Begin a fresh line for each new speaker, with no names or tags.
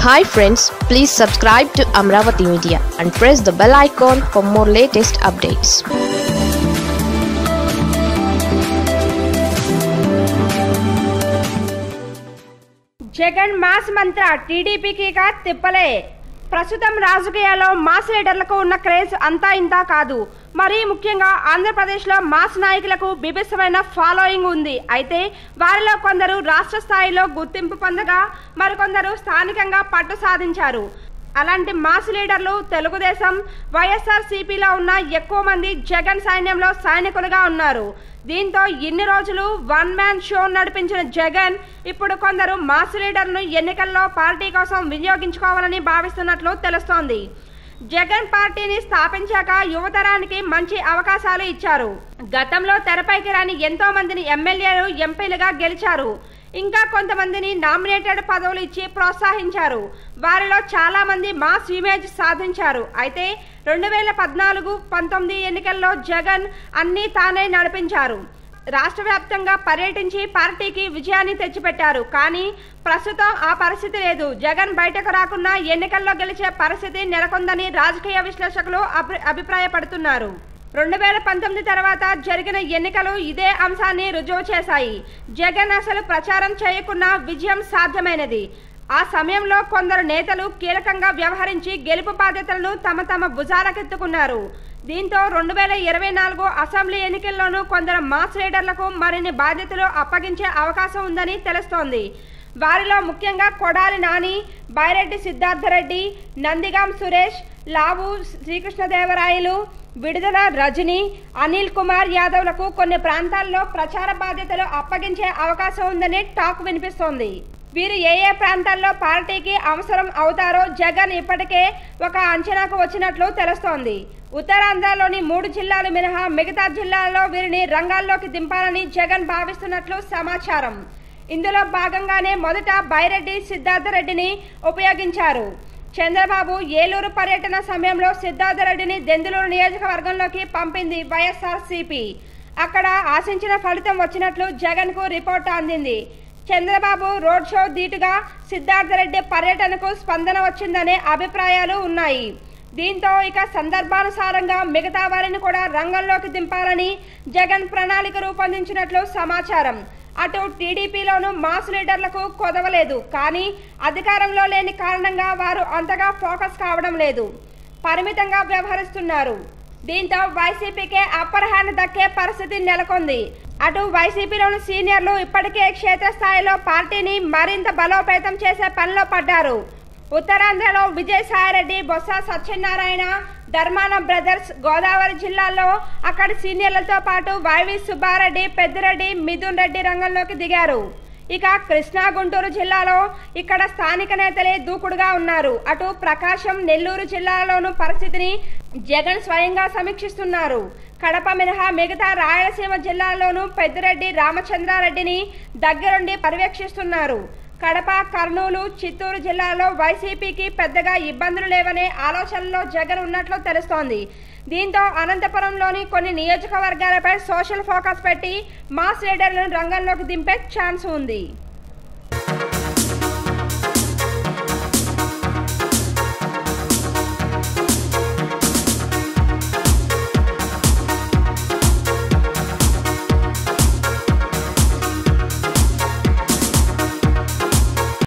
hi friends please subscribe to Amaravati media and press the bell icon for more latest updates
Jagan mass మంత్ర టీడీపీకి ఇక తిప్పలే ప్రస్తుతం రాజకీయాల్లో mass లీడర్లకు ఉన్న క్రేజ్ అంతా ఇంతా కాదు మరీ ముఖ్యంగా ఆంధ్రప్రదేశ్లో మాస్ నాయకులకు బిభిసమైన ఫాలోయింగ్ ఉంది అయితే వారిలో కొందరు రాష్ట్ర స్థాయిలో గుర్తింపు పొందగా మరికొందరు స్థానికంగా పట్టు సాధించారు అలాంటి మాస్ లీడర్లు తెలుగుదేశం వైఎస్ఆర్ సిపిలో ఉన్న ఎక్కువ మంది జగన్ సైన్యంలో సైనికులుగా ఉన్నారు దీంతో ఇన్ని రోజులు వన్ మ్యాన్ షో నడిపించిన జగన్ ఇప్పుడు కొందరు మాస్ లీడర్ను ఎన్నికల్లో పార్టీ కోసం వినియోగించుకోవాలని భావిస్తున్నట్లు తెలుస్తోంది జగన్ పార్టీని స్థాపించాక యువతరానికి మంచి అవకాశాలు ఇచ్చారు గతంలో తెరపైకి రాని ఎంతో మందిని ఎమ్మెల్యేలు ఎంపీలుగా గెలిచారు ఇంకా కొంతమందిని నామినేటెడ్ పదవులు ఇచ్చి ప్రోత్సహించారు వారిలో చాలా మంది మాస్ ఇమేజ్ సాధించారు అయితే రెండు వేల పద్నాలుగు పంతొమ్మిది ఎన్నికల్లో జగన్ అన్నీ తానే నడిపించారు రాష్ట్ర వ్యాప్తంగా పర్యటించి పార్టీకి విజయాన్ని తెచ్చిపెట్టారు కానీ ప్రస్తుతం ఆ పరిస్థితి లేదు జగన్ బయటకు రాకున్నా ఎన్నికల్లో గెలిచే పరిస్థితి నెలకొందని రాజకీయ విశ్లేషకులు అభి అభిప్రాయపడుతున్నారు రెండు వేల పంతొమ్మిది తర్వాత జరిగిన ఎన్నికలు ఇదే అంశాన్ని రుజువు చేశాయి జగన్ అసలు ప్రచారం చేయకున్నా విజయం సాధ్యమైనది ఆ సమయంలో కొందరు నేతలు కీలకంగా వ్యవహరించి గెలుపు బాధ్యతలను తమ తమ భుజాలకెత్తుకున్నారు దీంతో రెండు వేల ఇరవై నాలుగు అసెంబ్లీ ఎన్నికల్లోనూ కొందరు మాస్ లీడర్లకు మరిన్ని బాధ్యతలు అప్పగించే అవకాశం ఉందని తెలుస్తోంది వారిలో ముఖ్యంగా కొడాలి నాని బైరెడ్డి సిద్ధార్థరెడ్డి నందిగాం సురేష్ లావు శ్రీకృష్ణదేవరాయలు విడుదల రజని అనిల్ కుమార్ యాదవ్లకు కొన్ని ప్రాంతాల్లో ప్రచార బాధ్యతలు అప్పగించే అవకాశం ఉందని టాక్ వినిపిస్తోంది వీరు ఏ ఏ ప్రాంతాల్లో పార్టీకి అవసరం అవుతారో జగన్ ఇప్పటికే ఒక అంచనాకు వచ్చినట్లు తెలుస్తోంది ఉత్తరాంధ్రలోని మూడు జిల్లాలు మినహా మిగతా జిల్లాల్లో వీరిని రంగాల్లోకి దింపాలని జగన్ భావిస్తున్నట్లు సమాచారం ఇందులో భాగంగానే మొదట బైరెడ్డి సిద్ధార్థరెడ్డిని ఉపయోగించారు చంద్రబాబు ఏలూరు పర్యటన సమయంలో సిద్ధార్థరెడ్డిని దెందులూరు నియోజకవర్గంలోకి పంపింది వైఎస్ఆర్ సిపి అక్కడ ఆశించిన ఫలితం వచ్చినట్లు జగన్ కు రిపోర్ట్ అందింది చంద్రబాబు రోడ్ షో ధీటుగా సిద్ధార్థరెడ్డి పర్యటనకు స్పందన వచ్చిందనే అభిప్రాయాలు ఉన్నాయి దీంతో ఇక సందర్భానుసారంగా మిగతా వారిని కూడా రంగంలోకి దింపాలని జగన్ ప్రణాళిక రూపొందించినట్లు సమాచారం అటు టీడీపీలోనూ మాస్ లీడర్లకు కొదవలేదు కానీ అధికారంలో లేని కారణంగా వారు అంతగా ఫోకస్ కావడం లేదు పరిమితంగా వ్యవహరిస్తున్నారు దీంతో వైసీపీకే అప్పర్ హ్యాండ్ దక్కే పరిస్థితి నెలకొంది అటు వైసీపీలోని సీనియర్లు ఇప్పటికే క్షేత్రస్థాయిలో పార్టీని మరింత బలోపేతం చేసే పనిలో పడ్డారు ఉత్తరాంధ్రలో విజయసాయిరెడ్డి బొత్స సత్యనారాయణ ధర్మాన బ్రదర్స్ గోదావరి జిల్లాలో అక్కడి సీనియర్లతో పాటు వైవి సుబ్బారెడ్డి పెద్దిరెడ్డి మిథున్ రెడ్డి రంగంలోకి దిగారు ఇక కృష్ణా గుంటూరు జిల్లాలో ఇక్కడ స్థానిక నేతలే దూకుడుగా ఉన్నారు అటు ప్రకాశం నెల్లూరు జిల్లాలోను పరిస్థితిని జగన్ స్వయంగా సమీక్షిస్తున్నారు కడప మినహా మిగతా రాయలసీమ జిల్లాల్లోనూ పెద్దిరెడ్డి రామచంద్రారెడ్డిని దగ్గరుండి పర్యవేక్షిస్తున్నారు కడప కర్నూలు చిత్తూరు జిల్లాలో వైసీపీకి పెద్దగా ఇబ్బందులు లేవనే ఆలోచనలో జగన్ ఉన్నట్లు తెలుస్తోంది దీంతో అనంతపురంలోని కొన్ని నియోజకవర్గాలపై సోషల్ ఫోకస్ పెట్టి మాస్ లీడర్లను రంగంలోకి దింపే ఛాన్స్ ఉంది